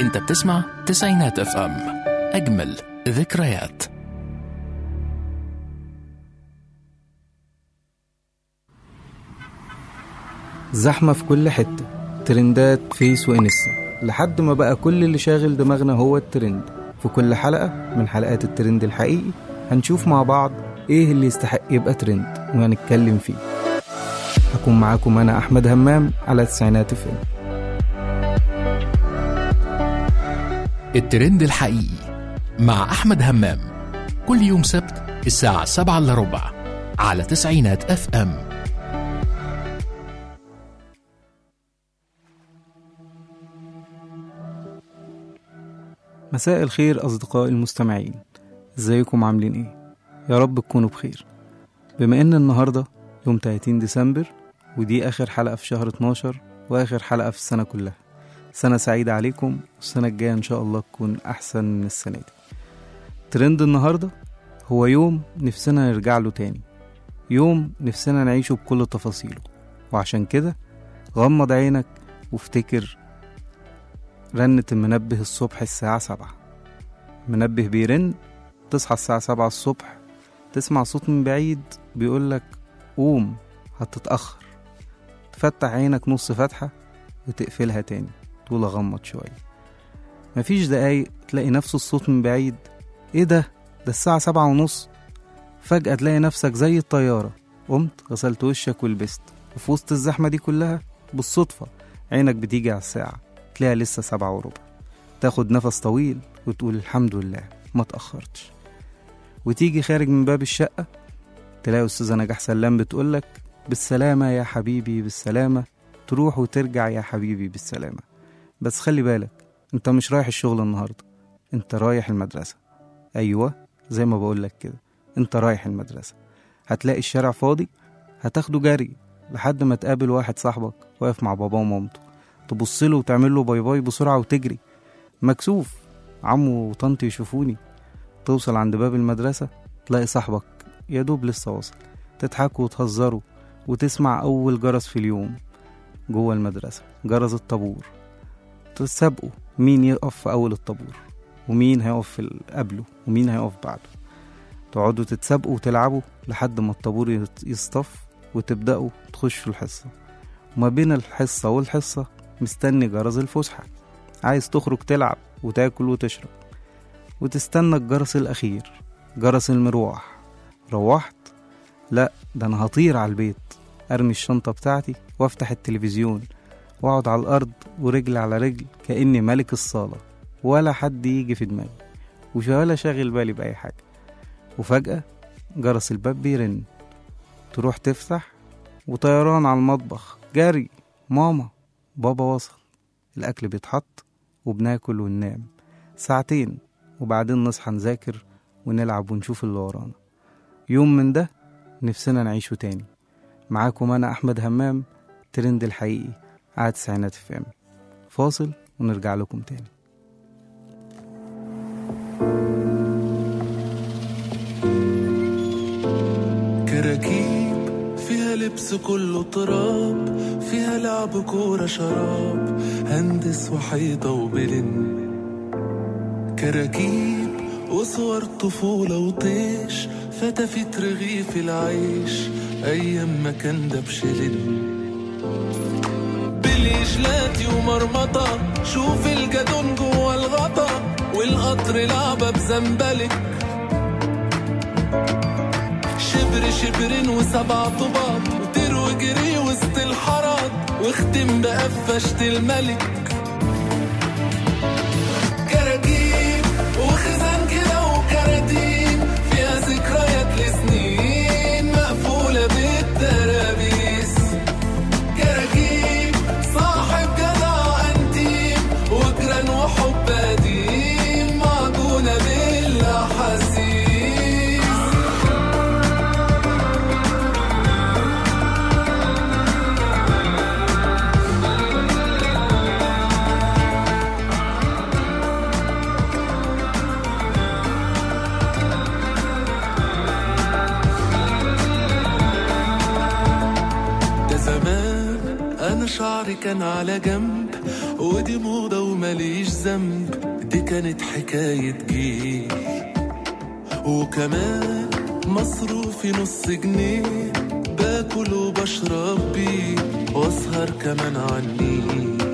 انت بتسمع تسعينات اف ام اجمل ذكريات زحمة في كل حتة ترندات فيس وانستا لحد ما بقى كل اللي شاغل دماغنا هو الترند في كل حلقة من حلقات الترند الحقيقي هنشوف مع بعض ايه اللي يستحق يبقى ترند وهنتكلم فيه هكون معاكم انا احمد همام على تسعينات فيلم الترند الحقيقي مع احمد همام كل يوم سبت الساعة سبعة الا ربع على تسعينات اف ام مساء الخير أصدقائي المستمعين ازيكم عاملين ايه يا رب تكونوا بخير بما ان النهاردة يوم 30 ديسمبر ودي آخر حلقة في شهر 12 وآخر حلقة في السنة كلها سنة سعيدة عليكم والسنة الجاية إن شاء الله تكون أحسن من السنة دي ترند النهاردة هو يوم نفسنا نرجع له تاني يوم نفسنا نعيشه بكل تفاصيله وعشان كده غمض عينك وافتكر رنة المنبه الصبح الساعة سبعة منبه بيرن تصحى الساعة سبعة الصبح تسمع صوت من بعيد بيقولك قوم هتتأخر تفتح عينك نص فتحة وتقفلها تاني تقول أغمض شوية مفيش دقايق تلاقي نفس الصوت من بعيد ايه ده ده الساعة سبعة ونص فجأة تلاقي نفسك زي الطيارة قمت غسلت وشك ولبست وفي وسط الزحمة دي كلها بالصدفة عينك بتيجي على الساعة تلاقيها لسه سبعة وربع تاخد نفس طويل وتقول الحمد لله ما تأخرتش وتيجي خارج من باب الشقة تلاقي أستاذة نجاح سلام بتقولك بالسلامة يا حبيبي بالسلامة تروح وترجع يا حبيبي بالسلامة بس خلي بالك انت مش رايح الشغل النهاردة انت رايح المدرسة أيوة زي ما بقولك كده انت رايح المدرسة هتلاقي الشارع فاضي هتاخده جري لحد ما تقابل واحد صاحبك واقف مع باباه ومامته تبص له وتعمل له باي باي بسرعة وتجري مكسوف عمو وطنط يشوفوني توصل عند باب المدرسة تلاقي صاحبك يا دوب لسه واصل تضحكوا وتهزروا وتسمع أول جرس في اليوم جوه المدرسة جرس الطابور تسابقوا مين يقف في أول الطابور ومين هيقف في ال- قبله ومين هيقف بعده تقعدوا تتسابقوا وتلعبوا لحد ما الطابور يت- يصطف وتبدأوا تخشوا الحصة وما بين الحصة والحصة مستني جرس الفسحة عايز تخرج تلعب وتاكل وتشرب وتستنى الجرس الأخير جرس المروح روحت لا ده أنا هطير على البيت أرمي الشنطة بتاعتي وأفتح التلفزيون وأقعد على الأرض ورجل على رجل كأني ملك الصالة ولا حد يجي في دماغي وش ولا شاغل بالي بأي حاجة وفجأة جرس الباب بيرن تروح تفتح وطيران على المطبخ جري ماما بابا وصل الأكل بيتحط وبناكل وننام ساعتين وبعدين نصحى نذاكر ونلعب ونشوف اللي ورانا يوم من ده نفسنا نعيشه تاني معاكم أنا أحمد همام ترند الحقيقي على تسعينات فام فاصل ونرجع لكم تاني كراكيب فيها لبس كله تراب فيها لعب كورة شراب هندس وحيطة وبلن كراكيب وصور طفولة وطيش فتفت رغيف العيش أيام ما كان ده بشلن بلي جلاتي ومرمطة شوف الجدون جوا الغطا والقطر لعبة بزنبلك شبر شبرين وسبع طباط وطير وجري وسط الحراد واختم بقفشة الملك كراكيب وخزان كده وكراتين فيها ذكريات لسنين مقفولة بالترابيس كراكيب صاحب جدع انتيم وجران وحب قديم معجونة بالاحاسيس ده زمان انا شعري كان على جنب ودي موضة ومليش ذنب دي كانت حكاية جيل وكمان مصروفي نص جنيه باكل وبشرب بيه واسهر كمان عني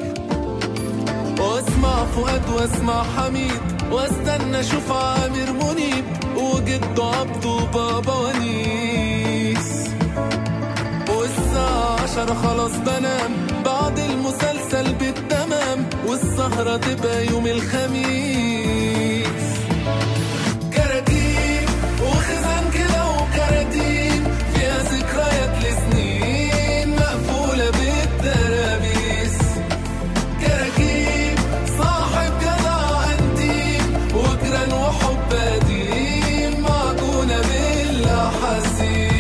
واسمع فؤاد واسمع حميد واستنى اشوف عامر منيب وجد عبده وبابا ونيس والساعة عشرة خلاص بنام بعد المسلسل بالتمام والسهرة تبقى يوم الخميس كراكيب وخزان كده وكراتين فيها ذكريات لسنين مقفولة بالترابيس كراكيب صاحب جدع انتيم وجران وحب قديم معجونة بالاحاسيس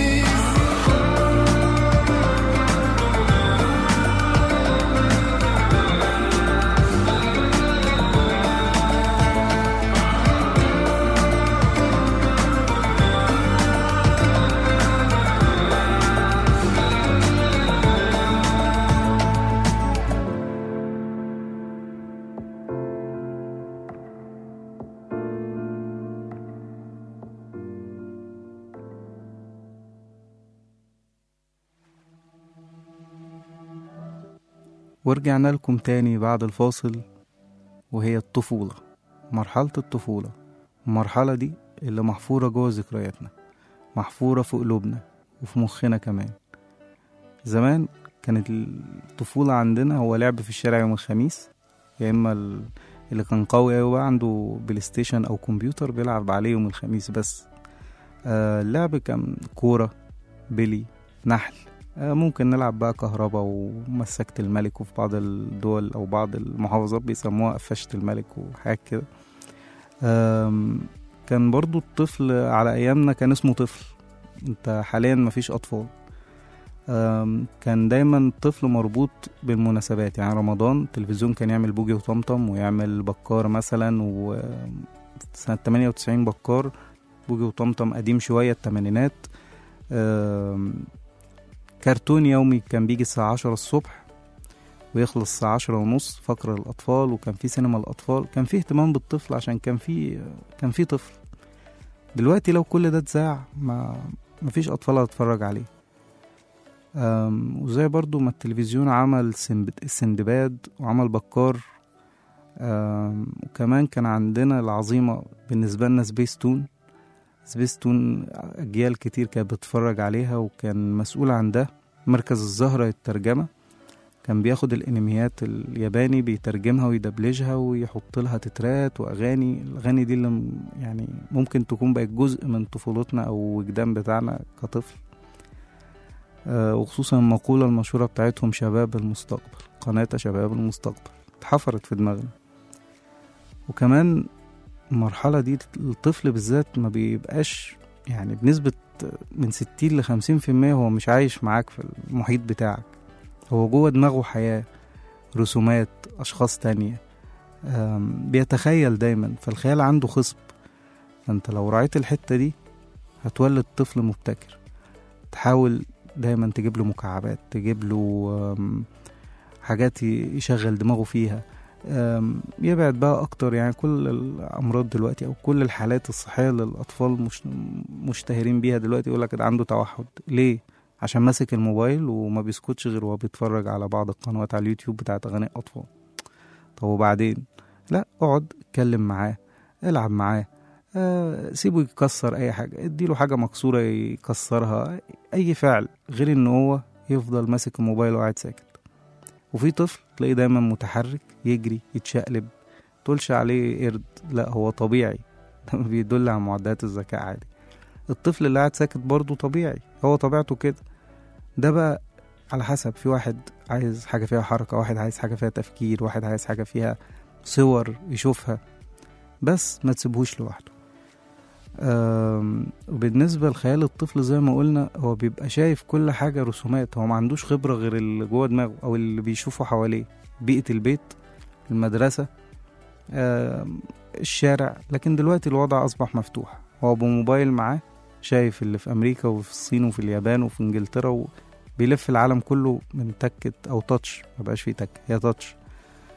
ورجعنا لكم تاني بعد الفاصل وهي الطفولة مرحلة الطفولة المرحلة دي اللي محفورة جوه ذكرياتنا محفورة في قلوبنا وفي مخنا كمان زمان كانت الطفولة عندنا هو لعب في الشارع يوم الخميس يا إما ال- اللي كان قوي أوي بقى عنده بلاي ستيشن أو كمبيوتر بيلعب عليه يوم الخميس بس آه اللعب كان كورة بيلي نحل آه، ممكن نلعب بقى كهربا ومسكت الملك وفي بعض الدول أو بعض المحافظات بيسموها قفشت الملك وحاجات كده آم، كان برضو الطفل على أيامنا كان اسمه طفل انت حاليا مفيش أطفال آم، كان دايما الطفل مربوط بالمناسبات يعني رمضان التلفزيون كان يعمل بوجي وطمطم ويعمل بكار مثلا وسنة 98 بكار بوجي وطمطم قديم شوية التمانينات آم، كرتون يومي كان بيجي الساعة عشرة الصبح ويخلص الساعة عشرة ونص فقرة الأطفال وكان في سينما الأطفال كان في اهتمام بالطفل عشان كان في كان في طفل دلوقتي لو كل ده اتذاع ما مفيش أطفال هتتفرج عليه أم، وزي برضو ما التلفزيون عمل سنب- السندباد وعمل بكار أم، وكمان كان عندنا العظيمة بالنسبة لنا سبيس تون سبيس تون أجيال كتير كانت بتتفرج عليها وكان مسؤول عن ده مركز الزهرة للترجمة كان بياخد الانميات الياباني بيترجمها ويدبلجها ويحط لها تترات واغاني الاغاني دي اللي م- يعني ممكن تكون بقت جزء من طفولتنا او وجدان بتاعنا كطفل آه، وخصوصا المقولة المشهورة بتاعتهم شباب المستقبل قناة شباب المستقبل اتحفرت في دماغنا وكمان المرحلة دي الطفل بالذات ما بيبقاش يعني بنسبة من ستين لخمسين في المية هو مش عايش معاك في المحيط بتاعك هو جوه دماغه حياة رسومات أشخاص تانية أم، بيتخيل دايما فالخيال عنده خصب فانت لو راعيت الحتة دي هتولد طفل مبتكر تحاول دايما تجيب له مكعبات تجيب له أم، حاجات ي- يشغل دماغه فيها أم، يبعد بقى اكتر يعني كل الامراض دلوقتي او كل الحالات الصحيه اللي الاطفال مش مشتهرين بيها دلوقتي يقول لك ده عنده توحد ليه عشان ماسك الموبايل وما بيسكتش غير وهو بيتفرج على بعض القنوات على اليوتيوب بتاعت اغاني اطفال طب وبعدين لا اقعد اتكلم معاه العب معاه آه سيبه يكسر اي حاجه اديله حاجه مكسوره يكسرها اي فعل غير ان هو يفضل ماسك الموبايل وقاعد ساكت وفي طفل تلاقيه دايما متحرك يجري يتشقلب تقولش عليه قرد لا هو طبيعي ده بيدل على معدلات الذكاء عادي الطفل اللي قاعد ساكت برضه طبيعي هو طبيعته كده ده بقى على حسب في واحد عايز حاجة فيها حركة واحد عايز حاجة فيها تفكير واحد عايز حاجة فيها صور يشوفها بس ما تسيبهوش لوحده آم، وبالنسبة لخيال الطفل زي ما قلنا هو بيبقى شايف كل حاجة رسومات هو ما عندوش خبرة غير اللي جوه دماغه أو اللي بيشوفه حواليه بيئة البيت المدرسة آم، الشارع لكن دلوقتي الوضع أصبح مفتوح هو بموبايل معاه شايف اللي في أمريكا وفي الصين وفي اليابان وفي إنجلترا وبيلف العالم كله من تكة أو تاتش مبقاش فيه تك هي تاتش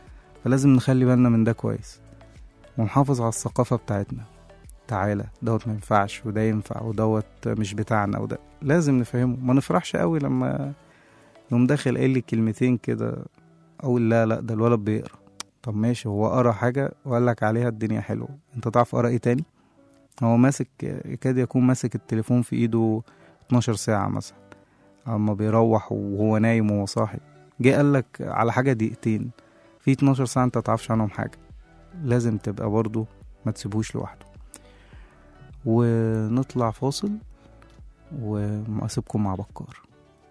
فلازم نخلي بالنا من ده كويس ونحافظ على الثقافة بتاعتنا تعالى دوت ما ينفعش وده ينفع ودوت مش بتاعنا وده لازم نفهمه ما نفرحش قوي لما يوم داخل قايل لي كلمتين كده اقول لا لا ده الولد بيقرا طب ماشي هو قرا حاجة وقال لك عليها الدنيا حلوة انت تعرف قرا ايه تاني هو ماسك يكاد يكون ماسك التليفون في ايده 12 ساعة مثلا اما بيروح وهو نايم وهو صاحي جه قال لك على حاجة دقيقتين في 12 ساعة انت متعرفش عنهم حاجة لازم تبقى برضو ما تسيبوش لوحده ونطلع فاصل واسيبكم مع بكار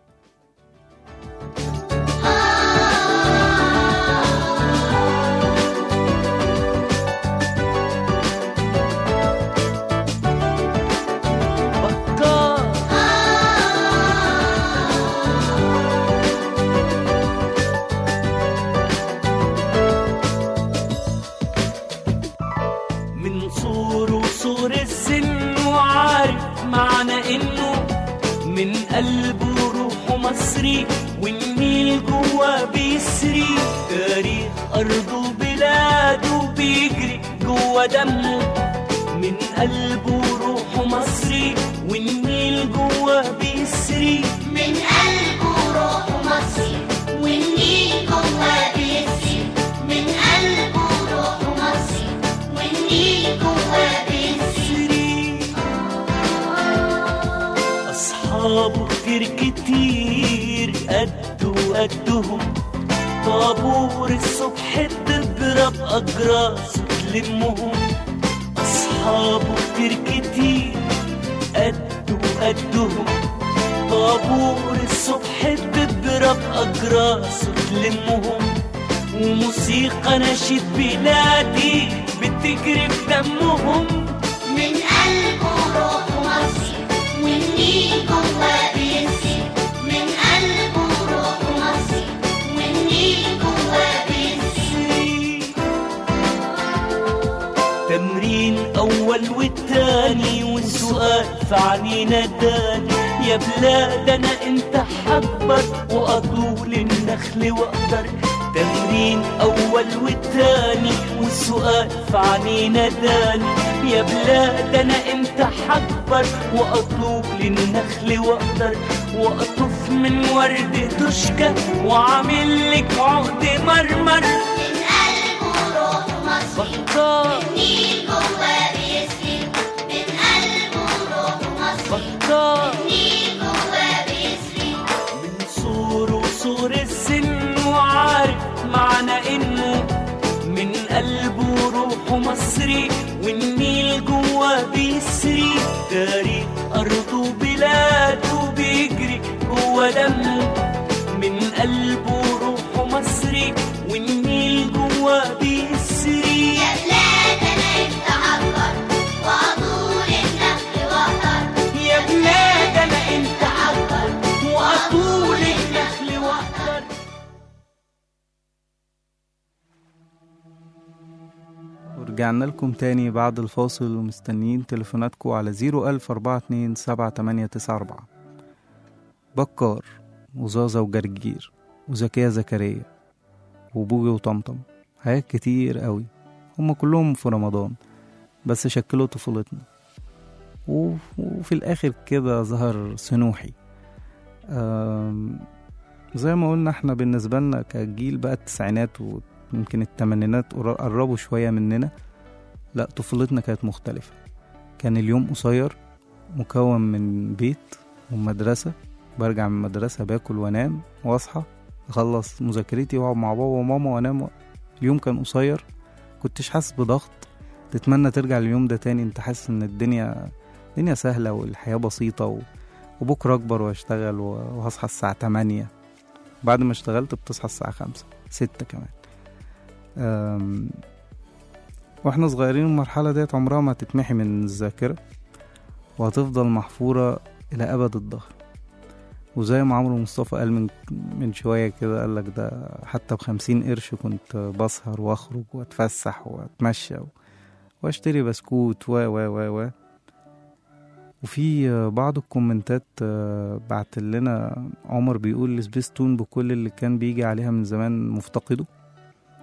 بكار من صور وصور السن وعارف معنى انه من قلبه روحه مصري والنيل جوا بيسري تاريخ ارضه وبلاده بيجري جوا دمه من قلبه روحه مصري والنيل جوا بيسري من قلبه روحه مصري والنيل جواه بيسري من قلبه روحه مصري والنيل جواه بيسري أصحابه كتير كتير قد وقدهم طابور الصبح تضرب أجراس تلمهم أصحابه كتير كتير قد وقدهم طابور الصبح تضرب أجراس تلمهم وموسيقى نشيد بلادي بتجري في دمهم من قلبه روحه مصري والنيل جواه بيسري من قلبه روحه مصري والنيل جواه بيسري تمرين أول والتاني والسؤال في عنينا داني يا بلاد أنا أنت حبر وأطول النخل وأقدر تمرين أول والتاني والسؤال في عنينا داني يا بلاد أنا أنت حبر وأطول النخل وأقدر وأطف من ورد تشكى وعامل لك عقد مرمر من قلبه روحه مصري بكار والنيل جواه بيسري من قلبه روحه مصري بكار والنيل جواه بيسري من صور وصور السن وعارف معنى انه من قلبه روحه مصري والنيل جوا بيسري تاريخ ارضه وبلاده بيجري جوا دمه من قلبه روحه مصري والنيل جوا بيسري يا بلاد انا انت عبر واطول النخل واقدر يا بلاد انا انت عبر واطول النخل واقدر ورجعنا لكم تاني بعد الفاصل ومستنيين تليفوناتكم على زيرو ألف أربعة اتنين سبعة تمانية تسعة أربعة بكار وزازة وجرجير وزكية زكريا وبوجي وطمطم حاجات كتير قوي هما كلهم في رمضان بس شكلوا طفولتنا و- وفي الآخر كده ظهر سنوحي أم، زي ما قلنا احنا بالنسبة لنا كجيل بقى التسعينات ويمكن التمانينات قر- قربوا شوية مننا لا طفولتنا كانت مختلفة كان اليوم قصير مكون من بيت ومدرسة برجع من المدرسة باكل وانام واصحى اخلص مذاكرتي واقعد مع بابا وماما وانام اليوم كان قصير كنتش حاسس بضغط تتمنى ترجع اليوم ده تاني انت حاسس ان الدنيا الدنيا سهلة والحياة بسيطة و... وبكرة أكبر وأشتغل و- وهصحى الساعة تمانية بعد ما اشتغلت بتصحى الساعة خمسة ستة كمان أم... واحنا صغيرين المرحلة ديت عمرها ما تتمحي من الذاكرة وهتفضل محفورة إلى أبد الدهر وزي ما عمرو مصطفى قال من من شوية كده قال لك ده حتى بخمسين قرش كنت بسهر واخرج واتفسح واتمشى و... واشتري بسكوت و و و و وفي بعض الكومنتات آه، بعت لنا عمر بيقول سبيستون بكل اللي كان بيجي عليها من زمان مفتقده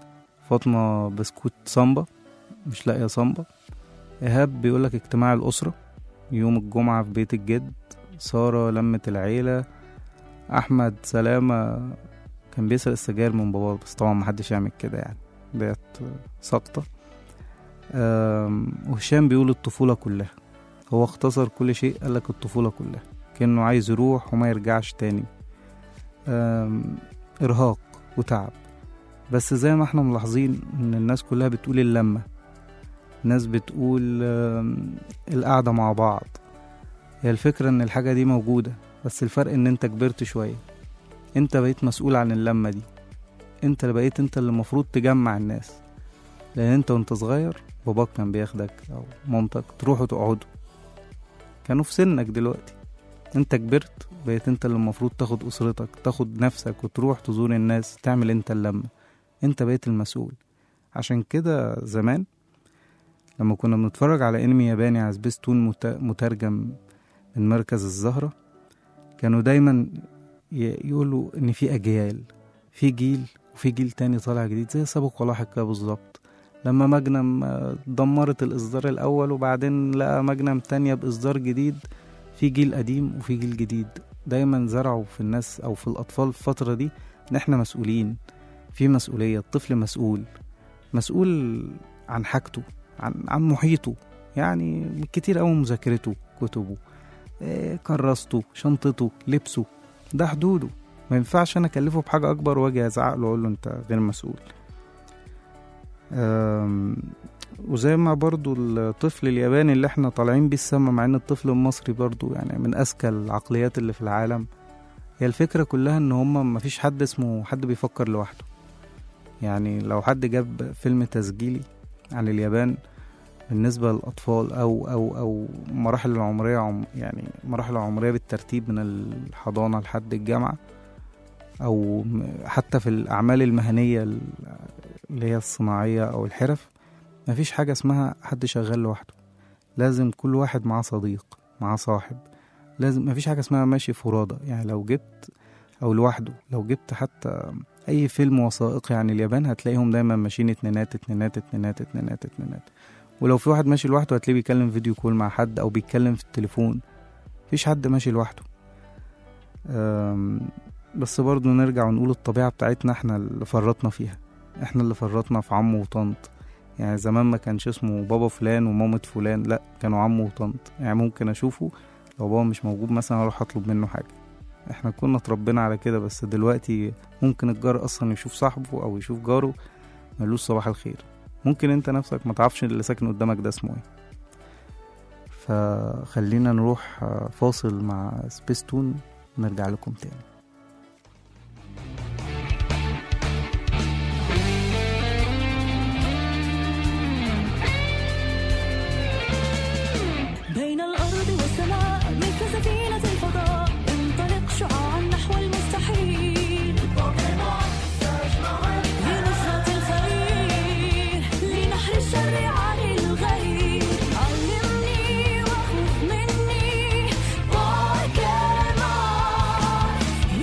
فاطمة بسكوت صامبا مش لاقية صامبا إيهاب بيقولك اجتماع الأسرة يوم الجمعة في بيت الجد سارة لمة العيلة أحمد سلامة كان بيسرق السجاير من باباه بس طبعا محدش يعمل كده يعني ديت سقطة أم، وهشام بيقول الطفولة كلها هو اختصر كل شيء قالك الطفولة كلها كأنه عايز يروح وما يرجعش تاني أم، إرهاق وتعب بس زي ما احنا ملاحظين ان الناس كلها بتقول اللمة الناس بتقول أم، القعدة مع بعض هي الفكرة ان الحاجة دي موجودة بس الفرق ان انت كبرت شوية انت بقيت مسؤول عن اللمة دي انت اللي بقيت انت اللي المفروض تجمع الناس لان انت وانت صغير باباك كان بياخدك او مامتك تروحوا تقعدوا كانوا في سنك دلوقتي انت كبرت بقيت انت اللي المفروض تاخد اسرتك تاخد نفسك وتروح تزور الناس تعمل انت اللمة انت بقيت المسؤول عشان كده زمان لما كنا بنتفرج على انمي ياباني على سبيستون مت- مترجم من مركز الزهرة كانوا دايما ي- يقولوا ان في اجيال في جيل وفي جيل تاني طالع جديد زي سابق ولاحق كده بالظبط لما ماجنم آه، دمرت الاصدار الاول وبعدين لقى ماجنم تانية باصدار جديد في جيل قديم وفي جيل جديد دايما زرعوا في الناس او في الاطفال في الفتره دي ان احنا مسؤولين في مسؤوليه الطفل مسؤول مسؤول عن حاجته عن عن محيطه يعني كتير قوي مذاكرته كتبه إيه، كراسته شنطته لبسه ده حدوده ما ينفعش انا اكلفه بحاجه اكبر واجي ازعق له اقول له انت غير مسؤول أم، وزي ما برضو الطفل الياباني اللي احنا طالعين بيه السما مع ان الطفل المصري برضو يعني من اذكى العقليات اللي في العالم هي الفكرة كلها ان هما مفيش حد اسمه حد بيفكر لوحده يعني لو حد جاب فيلم تسجيلي عن اليابان بالنسبة للأطفال أو أو أو مراحل العمرية عم يعني مراحل العمرية بالترتيب من الحضانة لحد الجامعة أو م- حتى في الأعمال المهنية ال- اللي هي الصناعية أو الحرف مفيش حاجة اسمها حد شغال لوحده لازم كل واحد معاه صديق معاه صاحب لازم مفيش حاجة اسمها ماشي فرادى يعني لو جبت أو لوحده لو جبت حتى أي فيلم وثائقي عن اليابان هتلاقيهم دايما ماشيين اتنينات اتنينات اتنينات اتنينات اتنينات ولو في واحد ماشي لوحده هتلاقيه بيتكلم فيديو كول مع حد أو بيتكلم في التليفون مفيش حد ماشي لوحده أم، بس برضو نرجع ونقول الطبيعة بتاعتنا احنا اللي فرطنا فيها احنا اللي فرطنا في عم وطنط يعني زمان ما كانش اسمه بابا فلان ومامة فلان لا كانوا عم وطنط يعني ممكن اشوفه لو بابا مش موجود مثلا اروح اطلب منه حاجة احنا كنا اتربينا على كده بس دلوقتي ممكن الجار اصلا يشوف صاحبه او يشوف جاره ملوش صباح الخير ممكن انت نفسك ما تعرفش اللي ساكن قدامك ده اسمه ايه فخلينا نروح آه، فاصل مع سبيستون نرجع لكم تاني بين الأرض والسماء مثل سفينة الفضاء انطلق شعاعا نحو المستحيل لنصرة الخير لنحر الشر عن الغير علمني وخذ مني بوكيمون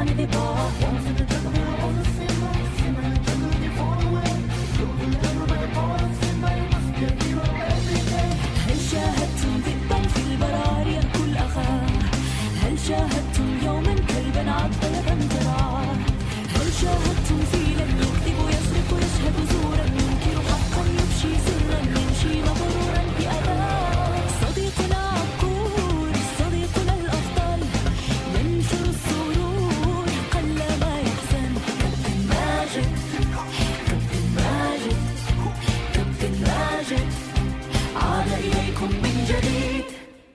money they bought. Once in the jungle, they were all the same. Once in the jungle, they fall away. Those in the jungle, they fall in my must be a hero every day. هل شاهدتم ذئبا في البراري يأكل أخاه؟ هل شاهدتم يوما كلبا عض يدا ذراعه؟ هل شاهدتم فيلا يكذب يسرق يشهد زورا ينكر حقا يفشي سرا يمشي مغرورا بأذاه صديقنا عقول صديقنا الأفضل ينشر السرور قل ما يحزن كابتن ماجد كابتن ماجد كابتن ماجد عاد إليكم من جديد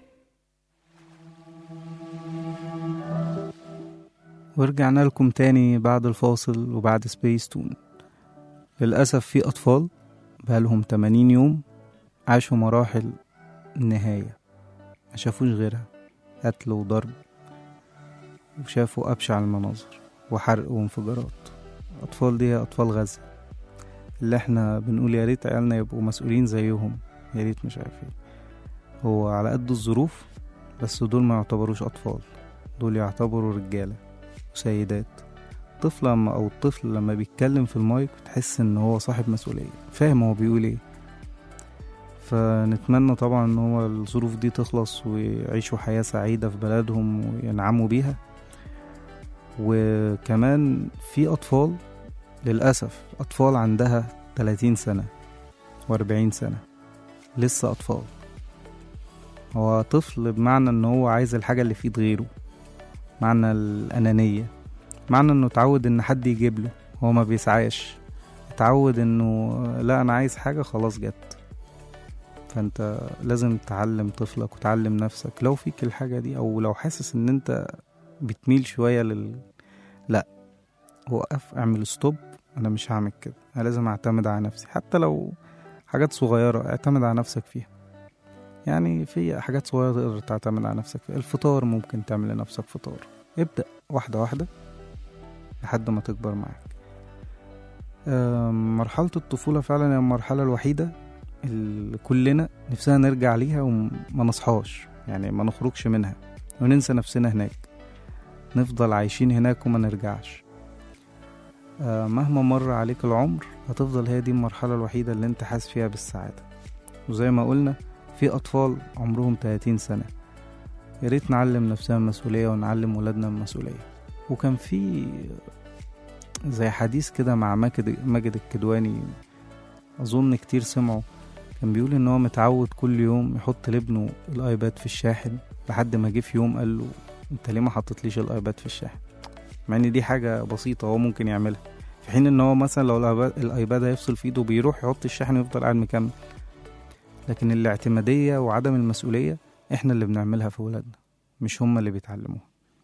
ورجعنا لكم تاني بعد الفاصل وبعد سبيس تون للأسف في أطفال بقالهم 80 يوم عاشوا مراحل النهاية ما شافوش غيرها قتل وضرب وشافوا أبشع المناظر وحرق وانفجارات الأطفال دي أطفال غزة اللي احنا بنقول يا ريت عيالنا يبقوا مسؤولين زيهم يا ريت مش عارف ايه هو على قد الظروف بس دول ما يعتبروش أطفال دول يعتبروا رجالة وسيدات الطفل لما أو الطفل لما بيتكلم في المايك بتحس إن هو صاحب مسؤولية فاهم هو بيقول إيه فنتمنى طبعا إن هو الظروف دي تخلص ويعيشوا حياة سعيدة في بلدهم وينعموا بيها وكمان في أطفال للأسف أطفال عندها 30 سنة وأربعين سنة لسه أطفال هو طفل بمعنى إن هو عايز الحاجة اللي في إيد غيره معنى الأنانية معنى إنه اتعود إن حد يجيب له هو ما بيسعاش اتعود إنه لا أنا عايز حاجة خلاص جت فأنت لازم تعلم طفلك وتعلم نفسك لو فيك الحاجة دي أو لو حاسس إن أنت بتميل شوية لل لا وقف اعمل ستوب أنا مش هعمل كده أنا لازم أعتمد على نفسي حتى لو حاجات صغيرة اعتمد على نفسك فيها يعني في حاجات صغيرة تقدر تعتمد على نفسك فيها الفطار ممكن تعمل لنفسك فطار ابدأ واحدة واحدة لحد ما تكبر معاك آم، مرحلة الطفولة فعلا هي المرحلة الوحيدة اللي كلنا نفسنا نرجع ليها وما نصحاش يعني ما نخرجش منها وننسى نفسنا هناك نفضل عايشين هناك وما نرجعش آه، مهما مر عليك العمر هتفضل هي دي المرحلة الوحيدة اللي انت حاسس فيها بالسعادة وزي ما قلنا في أطفال عمرهم 30 سنة يا ريت نعلم نفسنا المسؤولية ونعلم ولادنا المسؤولية وكان في زي حديث كده مع ماجد ماجد الكدواني أظن كتير سمعوا كان بيقول إن هو متعود كل يوم يحط لابنه الآيباد في الشاحن لحد ما جه في يوم قال له أنت ليه ما حطيتليش الآيباد في الشاحن مع إن دي حاجة بسيطة هو ممكن يعملها في حين إن هو مثلا لو الآيباد- الآيباد هيفصل في إيده بيروح يحط الشاحن ويفضل قاعد مكمل لكن الاعتمادية وعدم المسؤولية احنا اللي بنعملها في ولادنا مش هما اللي بيتعلموها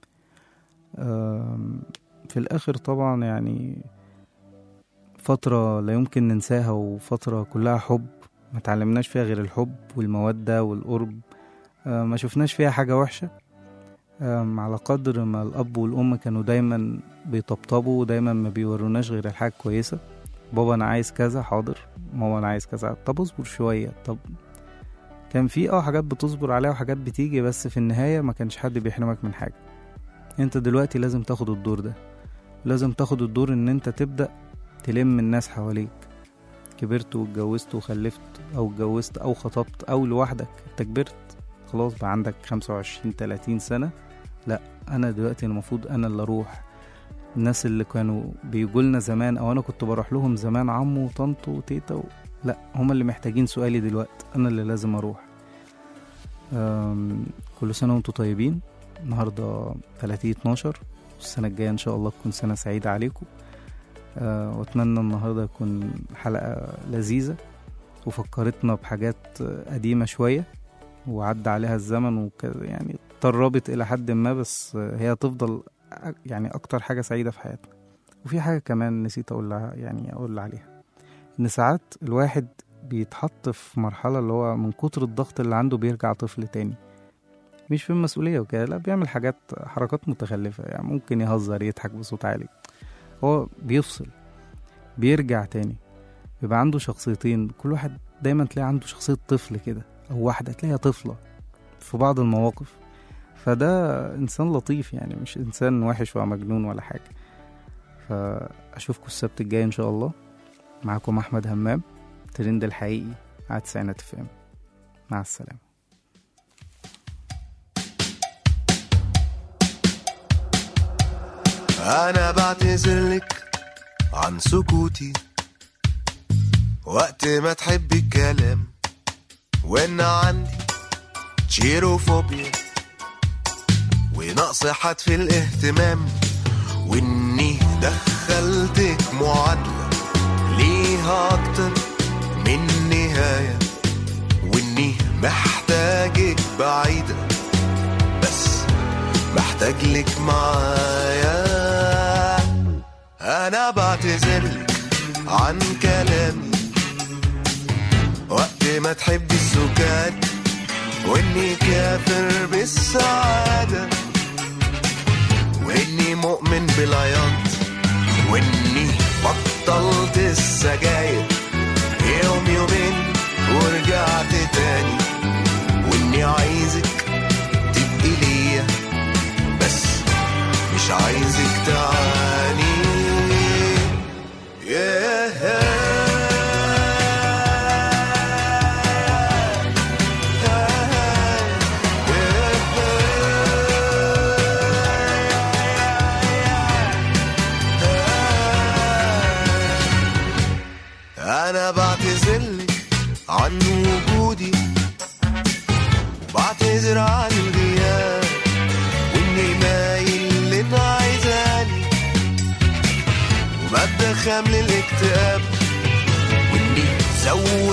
أم، في الآخر طبعا يعني فترة لا يمكن ننساها وفترة كلها حب ما تعلمناش فيها غير الحب والمودة والقرب أه، ما شفناش فيها حاجة وحشة أم، على قدر ما الأب والأم كانوا دايما بيطبطبوا ودايما ما بيوروناش غير الحاجة كويسة بابا أنا عايز كذا حاضر ماما أنا عايز كذا طب اصبر شوية طب كان في اه حاجات بتصبر عليها وحاجات بتيجي بس في النهاية ما كانش حد بيحرمك من حاجة انت دلوقتي لازم تاخد الدور ده لازم تاخد الدور ان انت تبدأ تلم الناس حواليك كبرت واتجوزت وخلفت او اتجوزت او خطبت او لوحدك انت كبرت خلاص بقى عندك خمسة وعشرين تلاتين سنة لا انا دلوقتي المفروض انا اللي اروح الناس اللي كانوا بيجولنا زمان او انا كنت بروح لهم زمان عمو وطنط وتيتا و... لا هما اللي محتاجين سؤالي دلوقتي انا اللي لازم اروح أم، كل سنة وانتم طيبين النهاردة 30 12 السنة الجاية ان شاء الله تكون سنة سعيدة عليكم أه، واتمنى النهاردة يكون حلقة لذيذة وفكرتنا بحاجات قديمة شوية وعدى عليها الزمن وكده يعني تربت إلى حد ما بس هي تفضل أ- يعني أكتر حاجة سعيدة في حياتنا وفي حاجة كمان نسيت أقول لها يعني أقول عليها إن ساعات الواحد بيتحط في مرحلة اللي هو من كتر الضغط اللي عنده بيرجع طفل تاني مش في المسؤولية وكده لا بيعمل حاجات حركات متخلفة يعني ممكن يهزر يضحك بصوت عالي هو بيفصل بيرجع تاني بيبقى عنده شخصيتين كل واحد دايما تلاقي عنده شخصية طفل كده أو واحدة تلاقيها طفلة في بعض المواقف فده انسان لطيف يعني مش انسان وحش ولا مجنون ولا حاجه فاشوفكم السبت الجاي ان شاء الله معاكم احمد همام ترند الحقيقي على تسعينات اف ام مع السلامه أنا بعتذرلك عن سكوتي وقت ما تحبي الكلام وإن عندي تشيروفوبيا ونقص حد في الاهتمام وإني دخلتك معادلة ليها أكتر من نهاية وإني محتاجك بعيدة بس محتاج لك معايا انا بعتذرلك عن كلامي وقت ما تحبي السكات واني كافر بالسعادة واني مؤمن بالعياط واني بطلت السجاير يوم يومين ورجعت تاني واني عايزك تبقي ليا بس مش عايزك تعاني أنا بعتذرلك عن وجودي وبعتذر عن الغياب واني مايل لنا عايزاني وبدخل من الاكتئاب واني زود